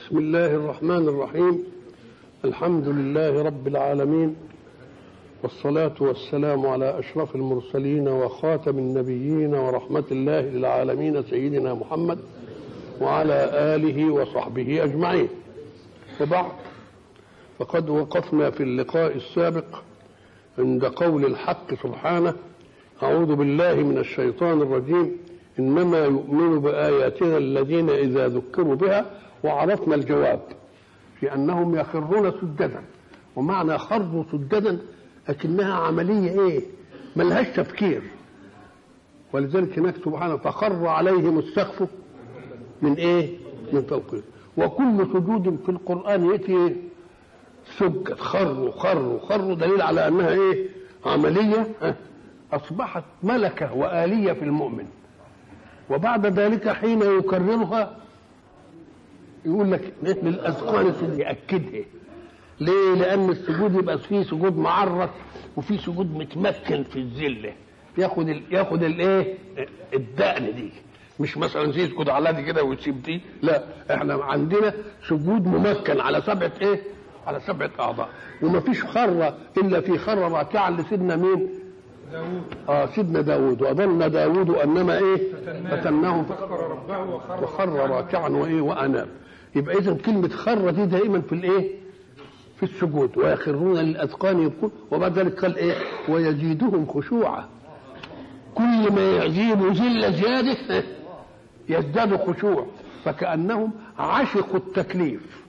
بسم الله الرحمن الرحيم الحمد لله رب العالمين والصلاة والسلام على أشرف المرسلين وخاتم النبيين ورحمة الله للعالمين سيدنا محمد وعلى آله وصحبه أجمعين وبعد فقد وقفنا في اللقاء السابق عند قول الحق سبحانه أعوذ بالله من الشيطان الرجيم إنما يؤمن بآياتنا الذين إذا ذكروا بها وعرفنا الجواب في أنهم يخرون سجدا ومعنى خروا سجدا لكنها عملية إيه ملهاش تفكير ولذلك هناك سبحانه فخر عليهم السقف من إيه من فوقهم وكل سجود في القرآن يأتي إيه سجد خروا خروا خروا دليل على أنها إيه عملية أصبحت ملكة وآلية في المؤمن وبعد ذلك حين يكررها يقول لك للاذقان سجود ياكدها ليه؟ لان السجود يبقى فيه سجود معرض وفيه سجود متمكن في الذله ياخد ال ياخد الايه؟ الدقن دي مش مثلا زي يسجد على دي كده وتسيب دي لا احنا عندنا سجود ممكن على سبعه ايه؟ على سبعه اعضاء ومفيش خره الا في خره راكعه لسيدنا مين؟ داود اه سيدنا داود وظن داود انما ايه فتناه فاستغفر ربه وخر وخر راكعا وايه واناب يبقى اذا كلمه خر دي دائما في الايه في السجود ويخرون للاذقان يبكون وبعد ذلك قال ايه ويزيدهم خشوعا كل ما يزيدوا ذله زياده يزداد خشوع فكانهم عشقوا التكليف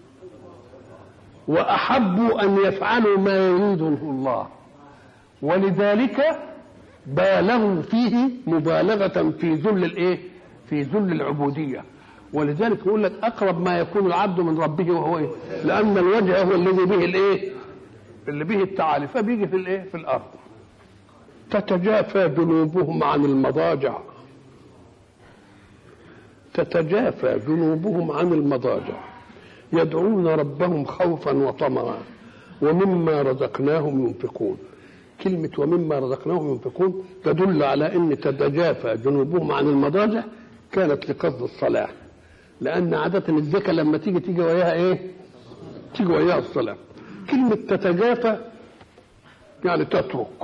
واحبوا ان يفعلوا ما يريده الله ولذلك بالغوا فيه مبالغة في ذل الايه؟ في ذل العبودية ولذلك يقول لك أقرب ما يكون العبد من ربه وهو إيه؟ لأن الوجه هو الذي به الايه؟ اللي به التعالي فبيجي في الايه؟ في الأرض تتجافى جنوبهم عن المضاجع تتجافى جنوبهم عن المضاجع يدعون ربهم خوفا وطمعا ومما رزقناهم ينفقون كلمة ومما رزقناهم ينفقون تدل على أن تتجافى جنوبهم عن المضاجع كانت لقصد الصلاة لأن عادة الزكاة لما تيجي تيجي وياها إيه؟ تيجي وياها الصلاة كلمة تتجافى يعني تترك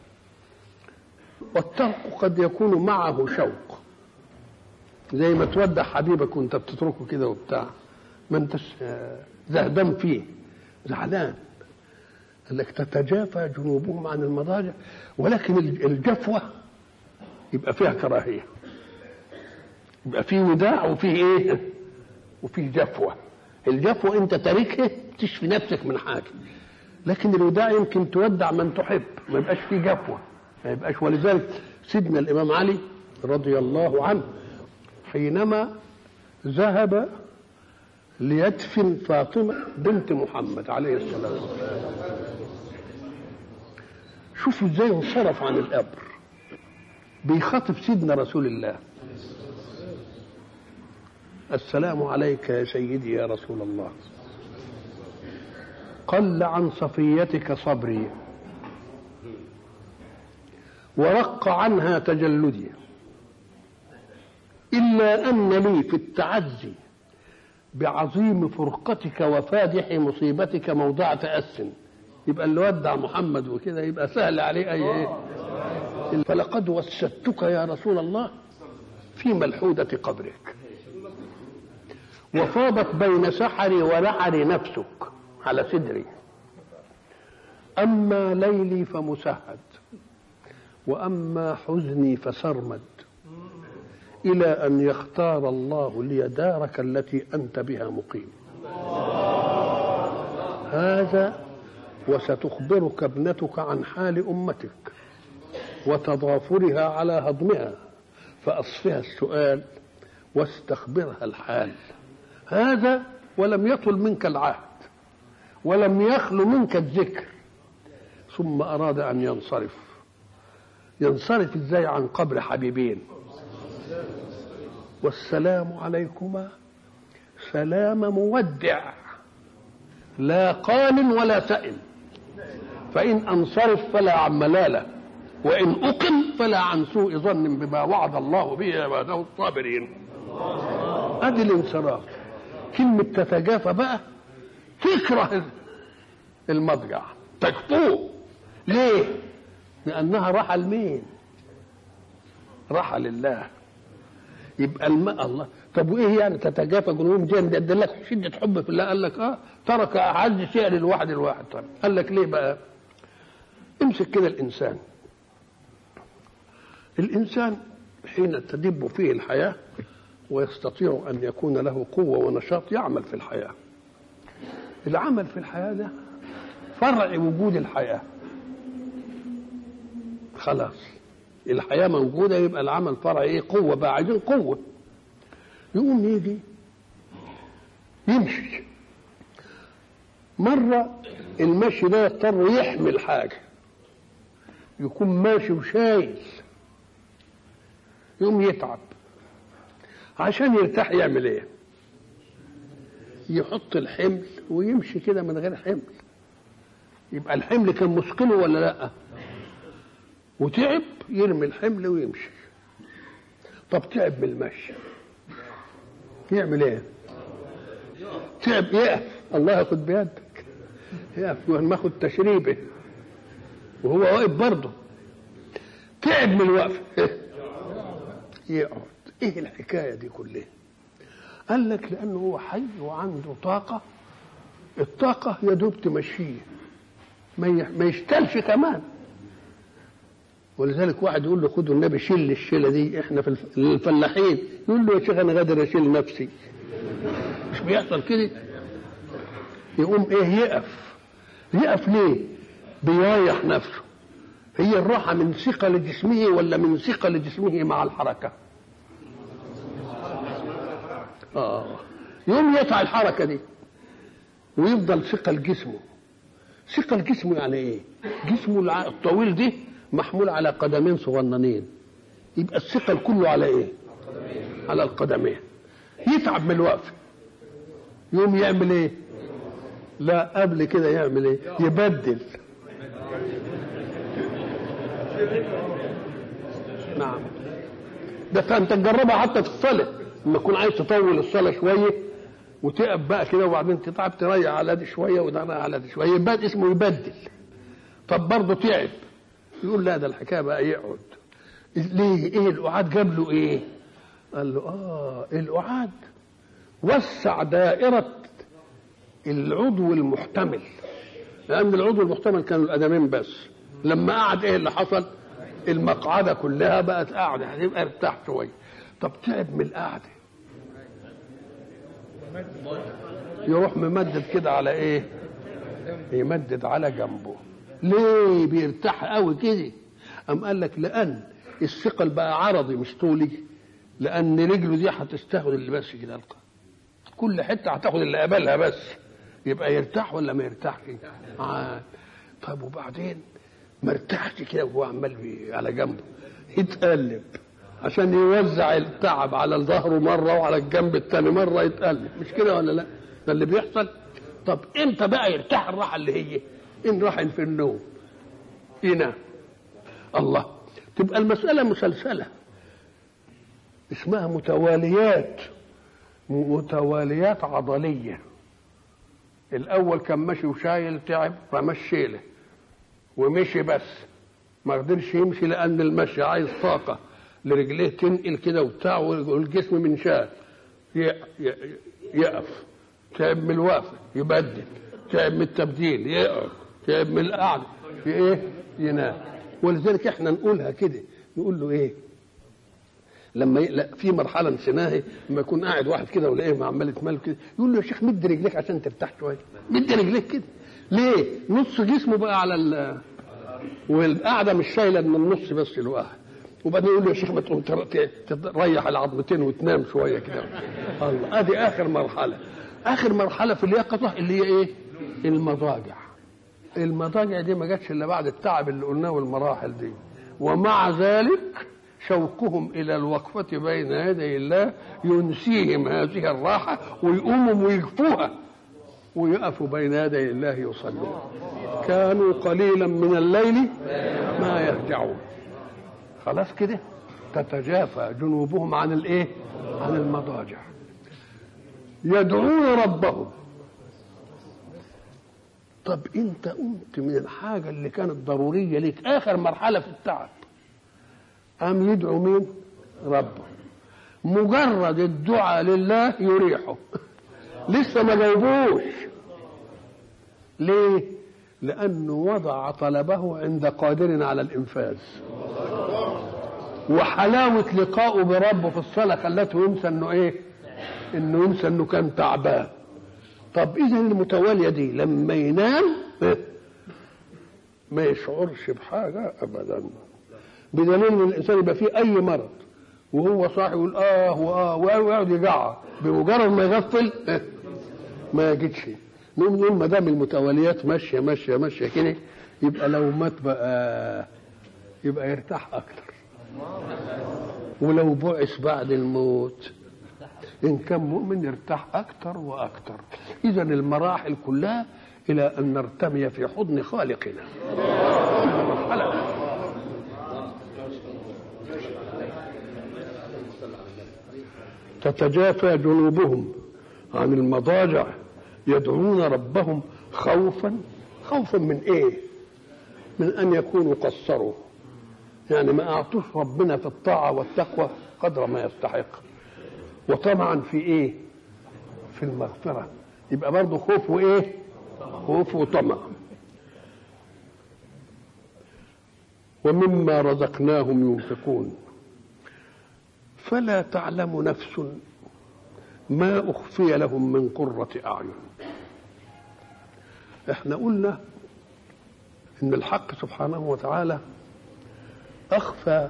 والترك قد يكون معه شوق زي ما تودع حبيبك وانت بتتركه كده وبتاع ما انتش زهدان فيه زعلان قال لك تتجافى جنوبهم عن المضاجع ولكن الجفوة يبقى فيها كراهية يبقى فيه وداع وفيه ايه وفيه جفوة الجفوة انت تاركها تشفي نفسك من حاجة لكن الوداع يمكن تودع من تحب ما يبقاش فيه جفوة ما يبقاش ولذلك سيدنا الإمام علي رضي الله عنه حينما ذهب ليدفن فاطمة بنت محمد عليه الصلاة والسلام شوفوا ازاي انصرف عن القبر بيخاطب سيدنا رسول الله السلام عليك يا سيدي يا رسول الله قل عن صفيتك صبري ورق عنها تجلدي إلا أن لي في التعزي بعظيم فرقتك وفادح مصيبتك موضع تأس يبقى اللي ودع محمد وكده يبقى سهل عليه أي إيه فلقد وسدتك يا رسول الله في ملحودة قبرك وفاضت بين سحري ولحري نفسك على صدري أما ليلي فمسهد وأما حزني فسرمد إلى أن يختار الله لي دارك التي أنت بها مقيم هذا وستخبرك ابنتك عن حال أمتك وتضافرها على هضمها فأصفها السؤال واستخبرها الحال هذا ولم يطل منك العهد ولم يخل منك الذكر ثم أراد أن ينصرف ينصرف ازاي عن قبر حبيبين والسلام عليكما سلام مودع لا قال ولا سئل فإن أنصرف فلا عن ملالة وإن أقم فلا عن سوء ظن بما وعد الله به عباده الصابرين أدي الانصراف كلمة تتجافى بقى تكره المضجع تكفوه ليه؟ لأنها راحة لمين؟ راحة لله يبقى الماء الله طب وايه يعني تتجافى جنوبهم دي ده لك شده حب في الله قال لك اه ترك اعز شيء للواحد الواحد طب قال لك ليه بقى؟ امسك كده الانسان الانسان حين تدب فيه الحياه ويستطيع ان يكون له قوه ونشاط يعمل في الحياه العمل في الحياه ده فرع وجود الحياه خلاص الحياه موجوده يبقى العمل فرع ايه قوه بقى عايزين قوه يقوم يجي يمشي مرة المشي ده يضطر يحمل حاجة يكون ماشي وشايل يقوم يتعب عشان يرتاح يعمل ايه يحط الحمل ويمشي كده من غير حمل يبقى الحمل كان مثقله ولا لا وتعب يرمي الحمل ويمشي طب تعب من المشي يعمل ايه تعب يقف الله ياخد بيدك يقف ما تشريبه وهو واقف برضه تعب من الوقف يقعد ايه الحكايه دي كلها قال لك لانه هو حي وعنده طاقه الطاقه يا دوب تمشيه ما ما يشتلش كمان ولذلك واحد يقول له خدوا النبي شيل الشيله دي احنا في الفلاحين يقول له يا شيخ انا قادر اشيل نفسي مش بيحصل كده يقوم ايه يقف يقف ليه بيريح نفسه هي الراحه من ثقل جسمه ولا من ثقل جسمه مع الحركه اه يقوم يقطع الحركه دي ويفضل ثقل جسمه ثقل جسمه يعني ايه جسمه الطويل دي محمول على قدمين صغننين يبقى الثقل كله على ايه على القدمين يتعب من الوقفه يقوم يعمل ايه لا قبل كده يعمل ايه يبدل نعم ده انت تجربها حتى في الصلاه لما تكون عايز تطول الصلاه شويه وتقف بقى كده وبعدين تتعب تريح على دي شويه وده على دي شويه يبقى اسمه يبدل طب برضه تعب يقول لا ده الحكايه بقى يقعد ليه ايه القعاد جاب له ايه قال له اه القعاد وسع دائره العضو المحتمل لان العضو المحتمل كانوا القدمين بس لما قعد ايه اللي حصل المقعده كلها بقت قاعده هتبقى ارتاح شويه طب تعب من القعده يروح ممدد كده على ايه يمدد على جنبه ليه بيرتاح قوي كده قام قال لك لان الثقل بقى عرضي مش طولي لان رجله دي هتستاخد اللي بس كده القى كل حته هتاخد اللي قبلها بس يبقى يرتاح ولا ما يرتاحش آه. طب وبعدين ما ارتاحش كده وهو عمال على جنبه يتقلب عشان يوزع التعب على ظهره مره وعلى الجنب الثاني مره يتقلب مش كده ولا لا ده اللي بيحصل طب امتى بقى يرتاح الراحه اللي هي ان راح في النوم ينام الله تبقى المساله مسلسله اسمها متواليات متواليات عضليه الاول كان ماشي وشايل تعب فمشي له ومشي بس ما قدرش يمشي لان المشي عايز طاقه لرجليه تنقل كده وبتاع والجسم من شال يقف تعب من الوقفه يبدل تعب من التبديل يقف تعب من القعده ايه ينام ولذلك احنا نقولها كده نقول له ايه لما ي... لا في مرحله نسيناها لما يكون قاعد واحد كده ولاقيه عمال يتمل كده يقول له يا شيخ مد رجليك عشان ترتاح شويه مد رجليك كده ليه نص جسمه بقى على ال والقعده مش شايله من النص بس الواحد وبعدين يقول له يا شيخ ما تقوم تريح العظمتين وتنام شويه كده الله ادي اخر مرحله اخر مرحله في اليقظه اللي هي ايه المضاجع المضاجع دي ما جاتش الا بعد التعب اللي قلناه والمراحل دي ومع ذلك شوقهم الى الوقفه بين يدي الله ينسيهم هذه الراحه ويقوموا ويقفوها ويقفوا بين يدي الله يصلون كانوا قليلا من الليل ما يهجعون خلاص كده تتجافى جنوبهم عن الايه عن المضاجع يدعون ربهم طب انت قمت من الحاجه اللي كانت ضروريه ليك اخر مرحله في التعب قام يدعو مين ربه مجرد الدعاء لله يريحه لسه ما جاوبوش ليه لانه وضع طلبه عند قادر على الانفاذ وحلاوه لقائه بربه في الصلاه خلته ينسى انه ايه انه ينسى انه كان تعبان طب اذا المتواليه دي لما ينام ما يشعرش بحاجه ابدا بدليل ان الانسان يبقى فيه اي مرض وهو صاحي يقول اه واه ويقعد يجعر بمجرد ما يغفل ما يجدش نقوم نقول ما دام المتواليات ماشيه ماشيه ماشيه كده يبقى لو مات بقى يبقى يرتاح اكتر ولو بعث بعد الموت ان كان مؤمن يرتاح اكتر واكتر اذا المراحل كلها الى ان نرتمي في حضن خالقنا تتجافى جنوبهم عن المضاجع يدعون ربهم خوفا خوفا من ايه من ان يكونوا قصروا يعني ما اعطوش ربنا في الطاعه والتقوى قدر ما يستحق وطمعا في ايه في المغفره يبقى برضه خوف وايه خوف وطمع ومما رزقناهم ينفقون فلا تعلم نفس ما اخفي لهم من قره اعين احنا قلنا ان الحق سبحانه وتعالى اخفى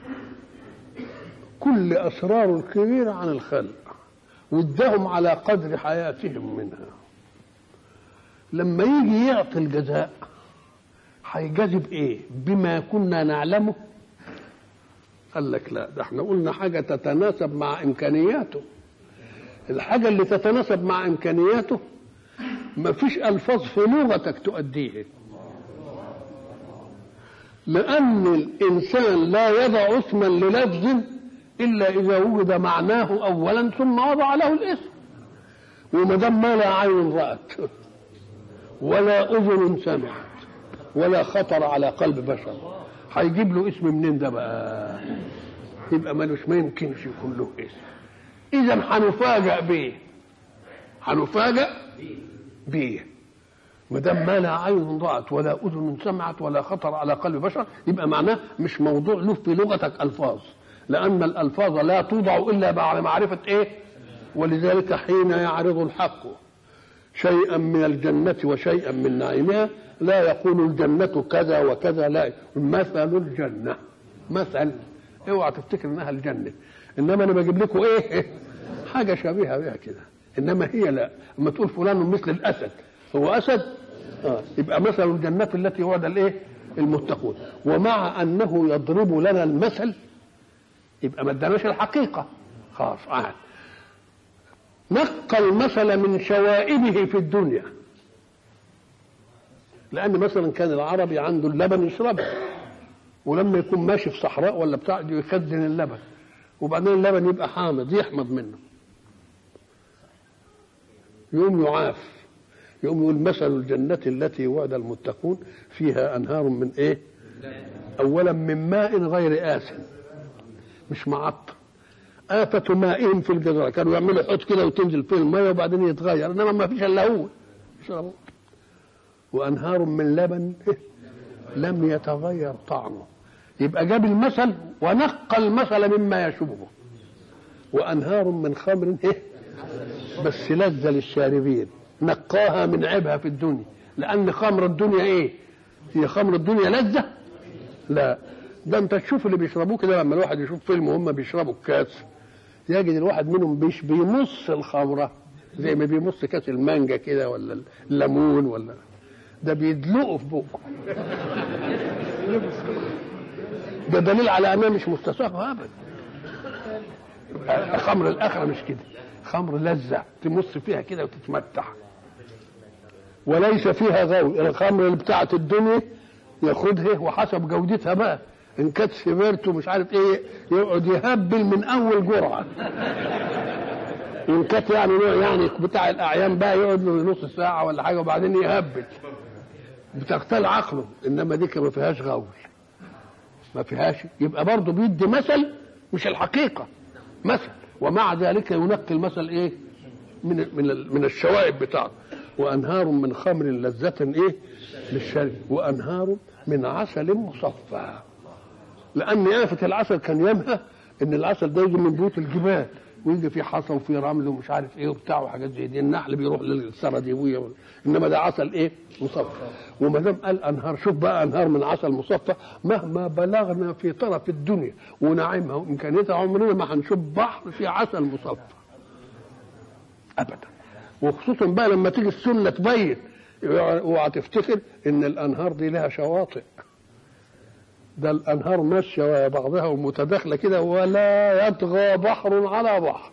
كل اسرار الكبيره عن الخلق وادهم على قدر حياتهم منها لما يجي يعطي الجزاء هيجازب ايه بما كنا نعلمه قال لك لا ده احنا قلنا حاجه تتناسب مع امكانياته الحاجه اللي تتناسب مع امكانياته ما فيش الفاظ في لغتك تؤديه لان الانسان لا يضع اسما للفظ الا اذا وجد معناه اولا ثم وضع له الاسم وما دام ما لا عين رات ولا اذن سمعت ولا خطر على قلب بشر هيجيب له اسم منين ده بقى يبقى ملوش ما يمكنش يكون له اسم اذا هنفاجأ بيه هنفاجأ بيه ما دام ما لا عين ضاعت ولا اذن سمعت ولا خطر على قلب بشر يبقى معناه مش موضوع له في لغتك الفاظ لان الالفاظ لا توضع الا بعد معرفه ايه ولذلك حين يعرض الحق شيئا من الجنة وشيئا من نعيمها لا يقول الجنة كذا وكذا لا مثل الجنة مثل اوعى تفتكر انها الجنة انما انا بجيب لكم ايه حاجة شبيهة بها كده انما هي لا اما تقول فلان مثل الاسد هو اسد آه. يبقى مثل الجنة التي وعد الايه المتقون ومع انه يضرب لنا المثل يبقى ما اداناش الحقيقة خلاص عاد نقى المثل من شوائبه في الدنيا لان مثلا كان العربي عنده اللبن يشربه ولما يكون ماشي في صحراء ولا بتاع يخزن اللبن وبعدين اللبن يبقى حامض يحمض منه يقوم يعاف يقوم يقول مثل الجنة التي وعد المتقون فيها أنهار من إيه؟ أولا من ماء غير آسن مش معطر آفة مائهم في الجزرة كانوا يعملوا حوت كده وتنزل فيه المية وبعدين يتغير إنما ما فيش إلا هو يشربوا وأنهار من لبن لم يتغير طعمه يبقى جاب المثل ونقى المثل مما يشبهه وأنهار من خمر بس لذة للشاربين نقاها من عيبها في الدنيا لأن خمر الدنيا إيه؟ هي خمر الدنيا لذة؟ لا ده انت تشوف اللي بيشربوه كده لما الواحد يشوف فيلم وهم بيشربوا الكاس يجد الواحد منهم بيش بيمص الخمره زي ما بيمص كاس المانجا كده ولا الليمون ولا ده بيدلقه في بوقه ده دليل على انها مش مستصاغه ابدا خمر الاخره مش كده خمر لذة تمص فيها كده وتتمتع وليس فيها غوي الخمر اللي بتاعت الدنيا ياخدها وحسب جودتها بقى ان كانت سيفيرته مش عارف ايه يقعد يهبل من اول جرعه وان كانت يعني نوع يعني بتاع الاعيان بقى يقعد له نص ساعه ولا حاجه وبعدين يهبل بتغتال عقله انما دي ما فيهاش غول ما فيهاش يبقى برضه بيدي مثل مش الحقيقه مثل ومع ذلك ينقي المثل ايه من من من الشوائب بتاعته وانهار من خمر لذة ايه للشرب وانهار من عسل مصفى لان آفة العسل كان يمها ان العسل ده يجي من بيوت الجبال ويجي فيه حصى وفيه رمل ومش عارف ايه وبتاع وحاجات زي دي النحل بيروح للسره دي ويا انما ده عسل ايه مصفى وما دام قال انهار شوف بقى انهار من عسل مصفى مهما بلغنا في طرف الدنيا ونعيمها وامكانيتها عمرنا ما هنشوف بحر فيه عسل مصفى ابدا وخصوصا بقى لما تيجي السنه تبين اوعى تفتكر ان الانهار دي لها شواطئ ده الانهار ماشيه ويا بعضها ومتداخله كده ولا يطغى بحر على بحر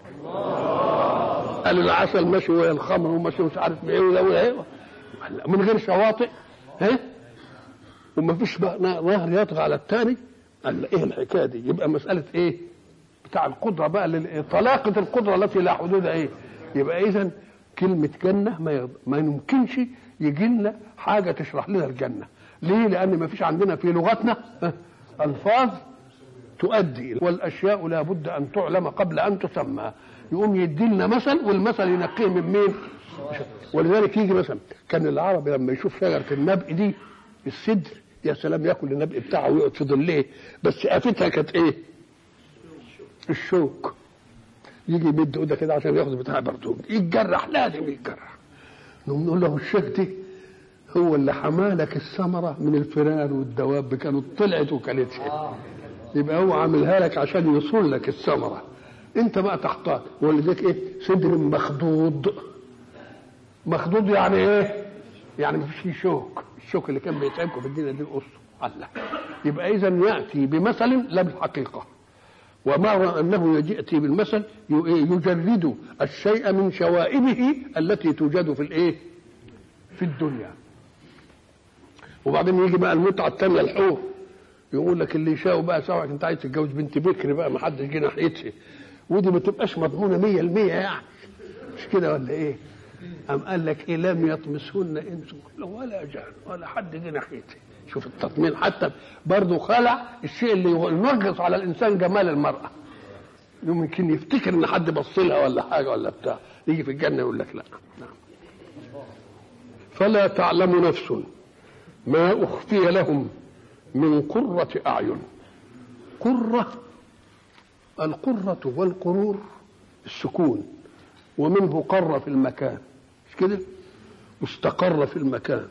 قال العسل ماشي ويا الخمر وماشي مش عارف ايه ولا ايه من غير شواطئ ها وما فيش بقى نهر يطغى على الثاني قال ايه الحكايه دي يبقى مساله ايه بتاع القدره بقى طلاقه القدره التي لا حدود ايه يبقى اذا كلمه جنه ما يغ... ما يمكنش يجي لنا حاجه تشرح لنا الجنه ليه لان ما فيش عندنا في لغتنا الفاظ تؤدي والاشياء لا بد ان تعلم قبل ان تسمى يقوم يدي لنا مثل والمثل ينقيه من مين ولذلك يجي مثلا كان العرب لما يشوف شجره النبق دي السدر يا سلام ياكل النبق بتاعه ويقعد في ظليه بس افتها كانت ايه الشوك يجي يمد ايده كده عشان ياخد بتاع بردون يتجرح لازم يتجرح نقول له الشيخ دي هو اللي حمالك الثمرة من الفئران والدواب كانت طلعت وكلتها يبقى هو عاملها لك عشان يوصل لك الثمرة انت بقى تحتاط ولذلك ايه صدر مخضوض مخضوض يعني ايه يعني مفيش فيه شوك الشوك اللي كان بيتعبكم في الدنيا دي قصه الله يبقى اذا ياتي بمثل لا بالحقيقه ومع انه ياتي بالمثل يجرد الشيء من شوائبه التي توجد في الايه في الدنيا وبعدين يجي بقى المتعه الثانيه الحور يقول لك اللي يشاء بقى سواء انت عايز تتجوز بنت بكر بقى ما حدش جه ناحيتها ودي ما تبقاش مضمونه 100% يعني مش كده ولا ايه؟ أم قال لك إيه لم يطمسهن إنس ولا جان ولا حد جه ناحيتها شوف التطمين حتى برضه خلع الشيء اللي ينغص على الانسان جمال المراه يمكن يفتكر ان حد بص لها ولا حاجه ولا بتاع يجي في الجنه يقول لك لا نعم. فلا تعلم نفس ما اخفي لهم من قرة اعين قرة القرة والقرور السكون ومنه قر في المكان مش كده استقر في المكان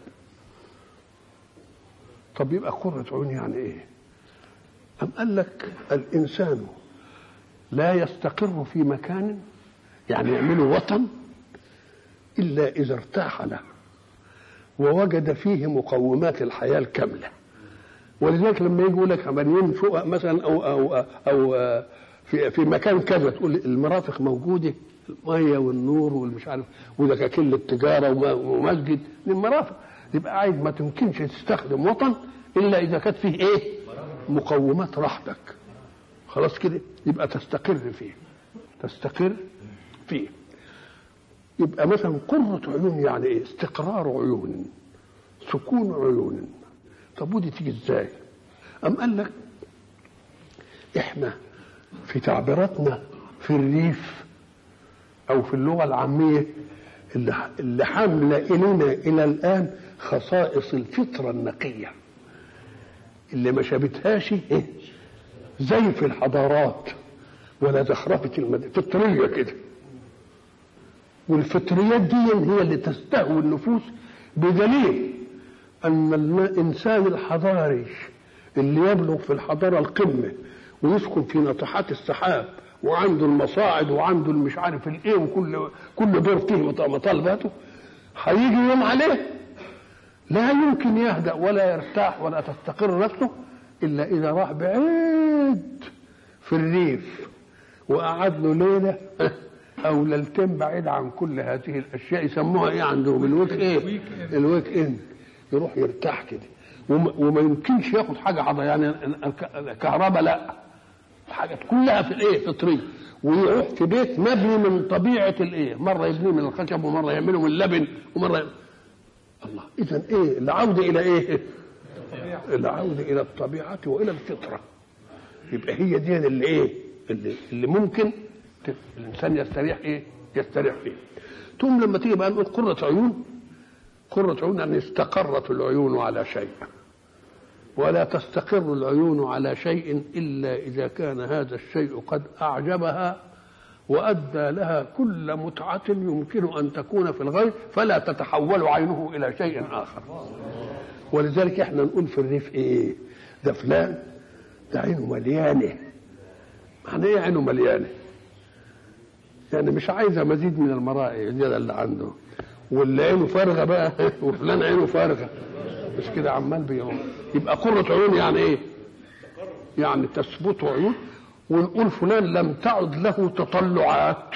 طب يبقى قرة عيون يعني ايه أم قال لك الإنسان لا يستقر في مكان يعني يعمله وطن إلا إذا ارتاح له ووجد فيه مقومات الحياة الكاملة ولذلك لما يجي يقول لك عمالين فوق مثلا أو أو أو في في مكان كذا تقول المرافق موجودة المية والنور والمش عارف ودكاكين التجارة ومسجد المرافق يبقى عايز ما تمكنش تستخدم وطن الا اذا كانت فيه ايه مقومات راحتك خلاص كده يبقى تستقر فيه تستقر فيه يبقى مثلا قرة عيون يعني ايه استقرار عيون سكون عيون طب ودي تيجي ازاي ام قال لك احنا في تعبيراتنا في الريف او في اللغه العاميه اللي اللي حامله الينا الى الان خصائص الفطره النقيه اللي ما شابتهاش ايه زي في الحضارات ولا زخرفه المدينه فطريه كده والفطريات دي هي اللي تستهوي النفوس بدليل ان الانسان الحضاري اللي يبلغ في الحضاره القمه ويسكن في ناطحات السحاب وعنده المصاعد وعنده المش عارف الايه وكل كل دور فيه مطالباته هيجي يوم عليه لا يمكن يهدأ ولا يرتاح ولا تستقر نفسه إلا إذا راح بعيد في الريف وقعد له ليلة أو ليلتين بعيد عن كل هذه الأشياء يسموها إيه عندهم الويك إيه الويك إند يروح يرتاح كده وما يمكنش ياخد حاجة عضة يعني الكهرباء لا حاجات كلها في الايه فطريه ويروح في بيت مبني من طبيعه الايه مره يبنيه من الخشب ومره يعمله من اللبن ومره الله اذا ايه العوده الى ايه العوده الى الطبيعه والى الفطره يبقى هي دي اللي ايه اللي, اللي ممكن ت- الانسان يستريح ايه يستريح فيه ثم لما تيجي بقى نقول قرة عيون قرة عيون أن استقرت العيون على شيء ولا تستقر العيون على شيء إلا إذا كان هذا الشيء قد أعجبها وأدى لها كل متعة يمكن أن تكون في الغير فلا تتحول عينه إلى شيء آخر ولذلك احنا نقول في الريف ايه ده فلان ده عينه مليانه معنى ايه عينه مليانه يعني مش عايزه مزيد من المرائي الزياده اللي عنده واللي عينه فارغه بقى وفلان عينه فارغه مش كده عمال بيقوم يبقى قرة عيون يعني ايه؟ يعني تثبت عيون ونقول فلان لم تعد له تطلعات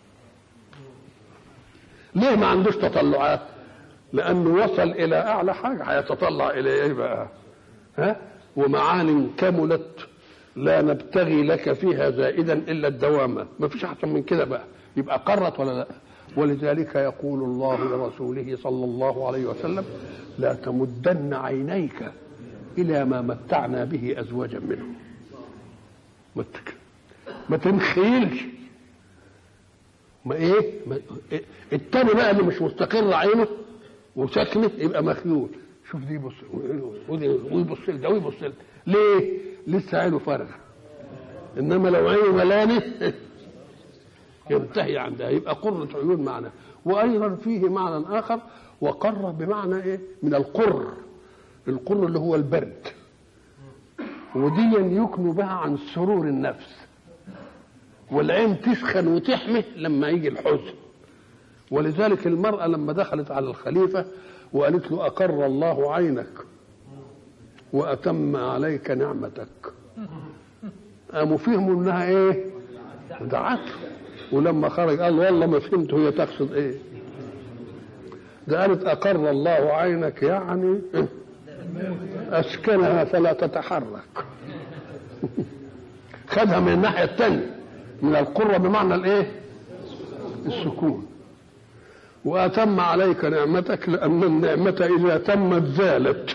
ليه ما عندوش تطلعات؟ لأنه وصل إلى أعلى حاجة هيتطلع إلى إيه بقى؟ ها؟ ومعان كملت لا نبتغي لك فيها زائدا إلا الدوام ما فيش أحسن من كده بقى يبقى قرت ولا لا؟ ولذلك يقول الله لرسوله صلى الله عليه وسلم لا تمدن عينيك إلى ما متعنا به أزواجا منهم ما تك- ما تنخيلش ما ايه ما إيه؟ التاني بقى اللي مش مستقر عينه وساكنه يبقى مخيول شوف دي يبص ودي ويبص ده ويبص لده. ليه؟ لسه عينه فارغه انما لو عينه ملانه ينتهي عندها يبقى قرة عيون معنى وأيضا فيه معنى آخر وقر بمعنى إيه من القر القر اللي هو البرد ودي يكنوا بها عن سرور النفس والعين تسخن وتحمي لما يجي الحزن ولذلك المرأة لما دخلت على الخليفة وقالت له أقر الله عينك وأتم عليك نعمتك قاموا فهموا انها ايه دعته ولما خرج قال والله ما فهمت هي تقصد ايه ده قالت اقر الله عينك يعني اسكنها فلا تتحرك خدها من الناحيه الثانيه من القره بمعنى الايه السكون واتم عليك نعمتك لان النعمه اذا تمت زالت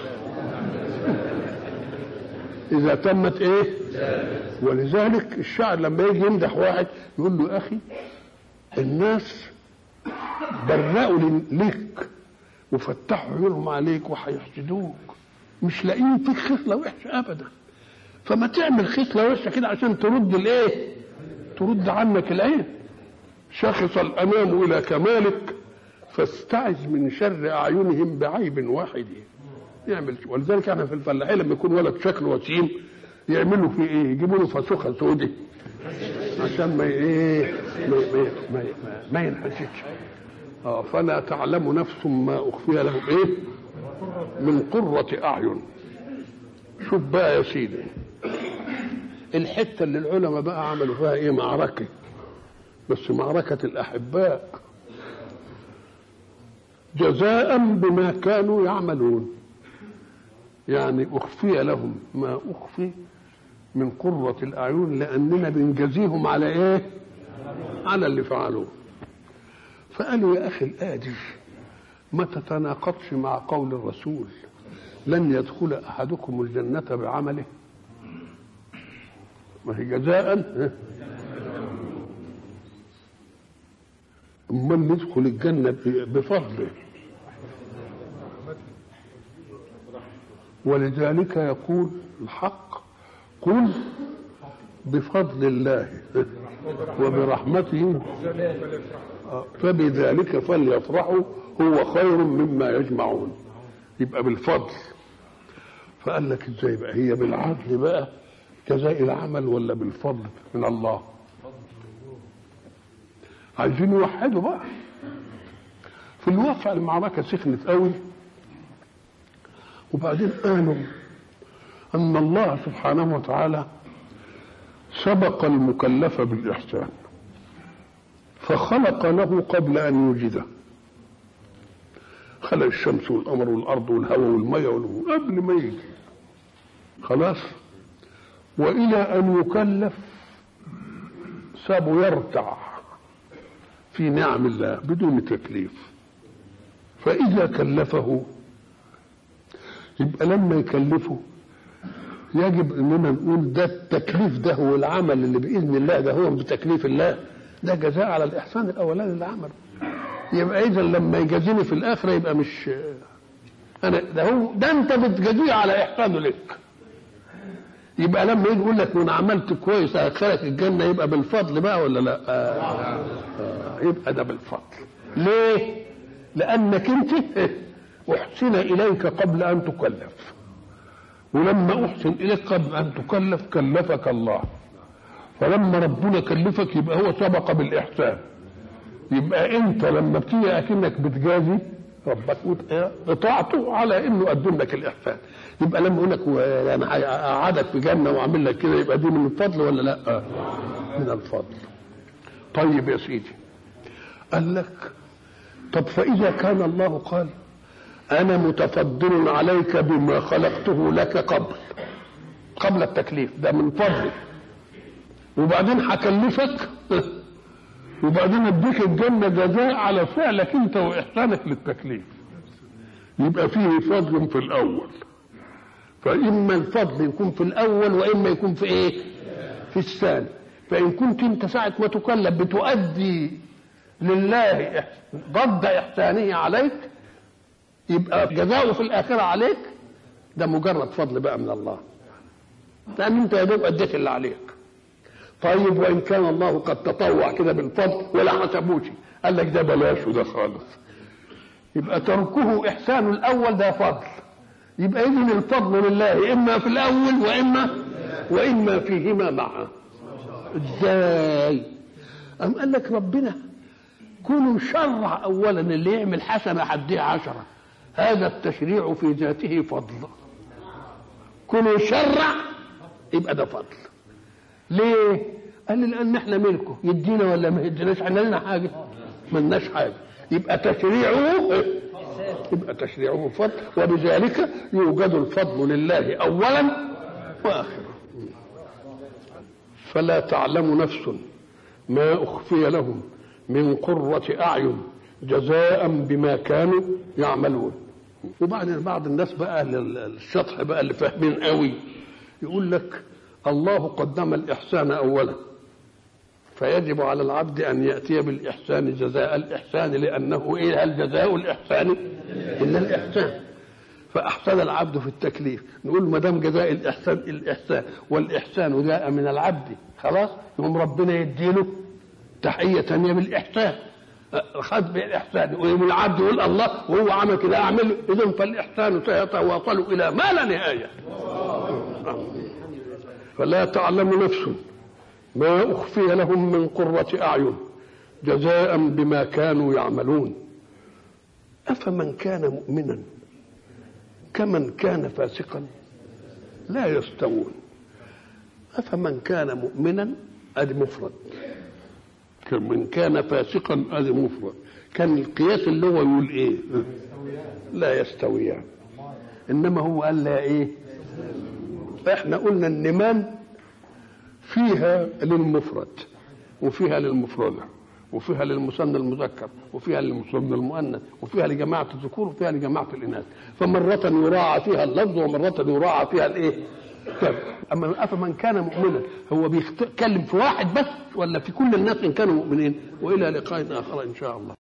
اذا تمت ايه ولذلك الشاعر لما يجي يمدح واحد يقول له اخي الناس برقوا ليك وفتحوا عيونهم عليك وهيحسدوك مش لاقيين فيك خصله وحشه ابدا فما تعمل خصله وحشه كده عشان ترد الايه ترد عنك العين شخص الامام الى كمالك فاستعذ من شر اعينهم بعيب واحد يعمل ولذلك احنا في الفلاحين لما يكون ولد شكله وسيم يعملوا فيه ايه؟ يجيبوا له فسوخه سودة عشان ما ايه ما ما ما, ما, ما ينحسدش اه فلا تعلم نفس ما اخفي لهم ايه؟ من قرة اعين شوف بقى يا سيدي الحته اللي العلماء بقى عملوا فيها ايه معركه بس معركه الاحباء جزاء بما كانوا يعملون يعني اخفي لهم ما اخفي من قرة الأعين لأننا بنجازيهم على إيه؟ على اللي فعلوه. فقالوا يا أخي الآية دي ما تتناقضش مع قول الرسول لن يدخل أحدكم الجنة بعمله ما هي جزاء أمال ندخل الجنة بفضله ولذلك يقول الحق قل بفضل الله وبرحمته فبذلك فليفرحوا هو خير مما يجمعون يبقى بالفضل فقال لك ازاي بقى هي بالعدل بقى جزاء العمل ولا بالفضل من الله عايزين يوحدوا بقى في الواقع المعركة سخنت قوي وبعدين قالوا أن الله سبحانه وتعالى سبق المكلف بالإحسان فخلق له قبل أن يوجده خلق الشمس والقمر والأرض والهواء والمية والهواء قبل ما يجي خلاص والى ان يكلف سابه يرتع في نعم الله بدون تكليف فاذا كلفه يبقى لما يكلفه يجب اننا نقول ده التكليف ده هو العمل اللي باذن الله ده هو بتكليف الله ده جزاء على الاحسان الاولاني اللي عمله يبقى اذا لما يجازيني في الاخره يبقى مش انا ده هو ده انت بتجازيه على احسانه لك يبقى لما يجي يقول لك وانا عملت كويس ادخلك الجنه يبقى بالفضل بقى ولا لا؟ آه. آه. يبقى ده بالفضل. ليه؟ لانك انت احسن اليك قبل ان تكلف. ولما احسن اليك قبل ان تكلف كلفك الله. فلما ربنا كلفك يبقى هو سبق بالاحسان. يبقى انت لما بتيجي اكنك بتجازي ربك اطاعته على انه قدم لك الاحسان يبقى لما يقول لك انا اقعدك في جنه واعمل لك كده يبقى دي من الفضل ولا لا؟ من الفضل. طيب يا سيدي قال لك طب فاذا كان الله قال انا متفضل عليك بما خلقته لك قبل قبل التكليف ده من فضلي وبعدين هكلفك وبعدين اديك الجنه جزاء على فعلك انت واحسانك للتكليف يبقى فيه فضل في الاول فاما الفضل يكون في الاول واما يكون في ايه في الثاني فان كنت انت ساعه ما تكلف بتؤدي لله ضد احسانه عليك يبقى جزاؤه في الاخره عليك ده مجرد فضل بقى من الله لان انت يا دوب اديت اللي عليك طيب وان كان الله قد تطوع كده بالفضل ولا حسبوش قال لك ده بلاش وده خالص يبقى تركه احسان الاول ده فضل يبقى اذن الفضل لله اما في الاول واما واما فيهما معا ازاي ام قال لك ربنا كونوا شرع اولا اللي يعمل حسنه حديها عشره هذا التشريع في ذاته فضل كونوا شرع يبقى ده فضل ليه؟ قال لي لان احنا ملكه يدينا ولا ما يديناش احنا لنا حاجه ما لناش حاجه يبقى تشريعه يبقى تشريعه فضل وبذلك يوجد الفضل لله اولا واخرا فلا تعلم نفس ما اخفي لهم من قرة اعين جزاء بما كانوا يعملون وبعدين بعض الناس بقى الشطح بقى اللي فاهمين قوي يقول لك الله قدم الإحسان أولا فيجب على العبد أن يأتي بالإحسان جزاء الإحسان لأنه إيه هل جزاء الإحسان إلا الإحسان فأحسن العبد في التكليف نقول ما دام جزاء الإحسان الإحسان والإحسان جاء من العبد خلاص يقوم ربنا يديله تحية ثانية بالإحسان خد بالإحسان ويوم العبد يقول الله وهو عمل كده أعمله إذا فالإحسان سيتواصل إلى ما لا نهاية فلا تعلم نفس ما أخفي لهم من قرة أعين جزاء بما كانوا يعملون أفمن كان مؤمنا كمن كان فاسقا لا يستوون أفمن كان مؤمنا أدي مفرد كمن كان فاسقا أدي مفرد كان القياس اللي هو يقول إيه لا يستويان إنما هو قال لا إيه فاحنا قلنا النمان فيها للمفرد وفيها للمفردة وفيها للمثنى المذكر وفيها للمثنى المؤنث وفيها لجماعة الذكور وفيها لجماعة الإناث فمرة يراعى فيها اللفظ ومرة يراعى فيها الإيه؟ أما أفمن كان مؤمنا هو بيتكلم في واحد بس ولا في كل الناس إن كانوا مؤمنين وإلى لقاء آخر إن شاء الله